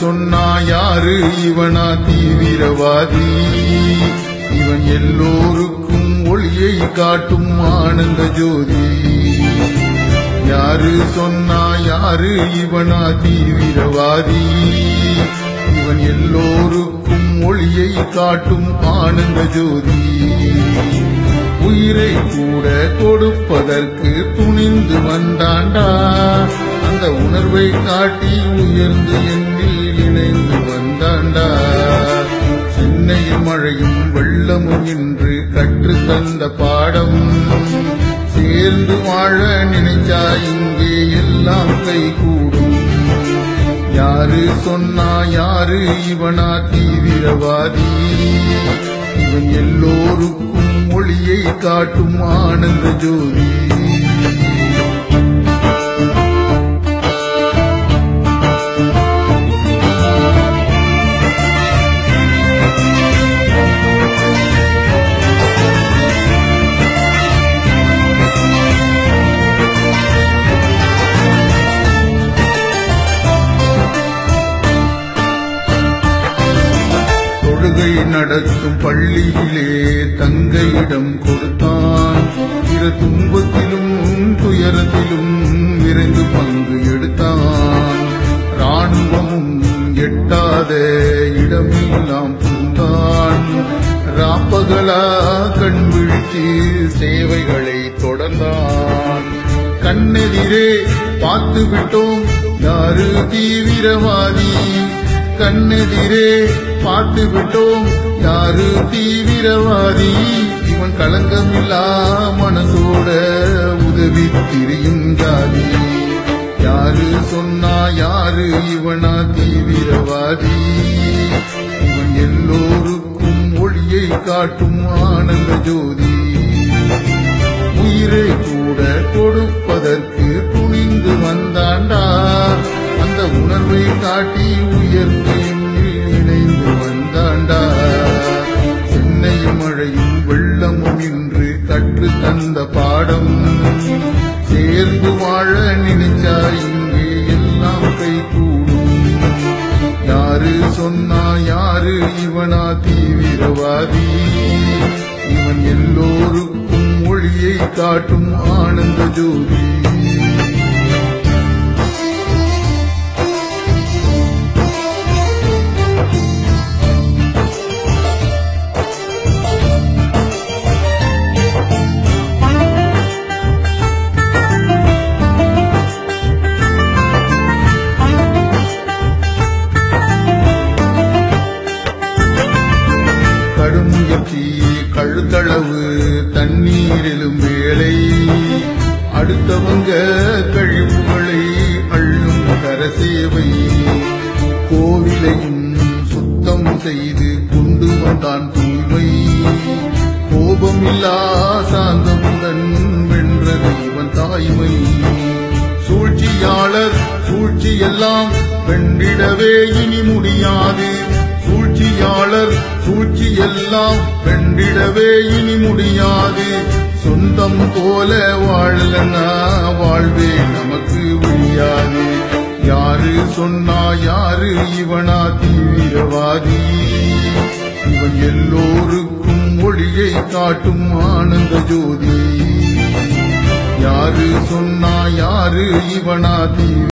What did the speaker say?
சொன்னா யாரு இவனா தீவிரவாதி இவன் எல்லோருக்கும் ஒளியை காட்டும் ஆனந்த ஜோதி யாரு சொன்னா யாரு இவனா தீவிரவாதி இவன் எல்லோருக்கும் ஒளியை காட்டும் ஆனந்த ஜோதி உயிரை கூட கொடுப்பதற்கு துணிந்து வந்தாண்டா அந்த உணர்வை காட்டி உயர்ந்து எண்ணில் இணைந்து வந்தாண்டா சென்னையில் மழையும் வெள்ளமும் என்று கற்று தந்த பாடம் சேர்ந்து வாழ நினைச்சா இங்கே எல்லாம் கைகூடும் யாரு சொன்னா யாரு இவனா தீவிரவாதி இவன் எல்லோருக்கும் ஒளியை காட்டும் ஆனந்த ஜோதி தொழுகை நடத்தும் பள்ளியிலே தங்க இடம் கொடுத்தான் பிற துன்பத்திலும் துயரத்திலும் விரைந்து பங்கு எடுத்தான் ராணுவமும் எட்டாத இடமெல்லாம் புகுந்தான் ராப்பகலா கண் விழித்து சேவைகளை தொடர்ந்தான் கண்ணெதிரே பார்த்து விட்டோம் யாரு தீவிரவாதி கண்ணெதிரே பார்த்து விட்டோம் யாரு தீவிரவாதி இவன் களங்கமில்லா மனசோட உதவி திரியும் ஜாதி யாரு சொன்னா யாரு இவனா தீவிரவாதி இவன் எல்லோருக்கும் ஒளியை காட்டும் ஆனந்த ஜோதி உயிரை கூட கொடுப்பதற்கு துணிந்து வந்தாண்டா அந்த உணர்வை காட்டி உயர்ந்து எண்ணில் இணைந்து வந்தாண்டா சென்னையும் மழையும் வெள்ளமும் இன்று கற்று தந்த பாடம் சேர்ந்து வாழ நினைச்சா இங்கே எல்லாம் கைகூடும் யாரு சொன்னா யாரு இவனா தீவிரவாதி இவன் எல்லோருக்கும் ஒளியை காட்டும் ஆனந்த ஜோதி கடும் முயற்சி கழுத்தளவு தண்ணீரிலும் வேலை அடுத்தவங்க கழிவுகளை அள்ளும் கரசேவை கோவிலையும் சுத்தம் செய்து கொண்டு வந்தான் தூய்மை கோபமில்லா சாந்தமுடன் வென்ற தெய்வன் தாய்மை சூழ்ச்சியாளர் சூழ்ச்சியெல்லாம் வென்றிடவே இனி முடியாது சூழ்ச்சியாளர் சூழ்ச்சியெல்லாம் வென்றிடவே இனி முடியாது சொந்தம் போல வாழலனா வாழ்வே நமக்கு முடியாது யாரு சொன்னா யாரு இவனா தீவிரவாதி இவன் எல்லோருக்கும் ஒளியை காட்டும் ஆனந்த ஜோதி யாரு சொன்னா யாரு இவனா தீவிர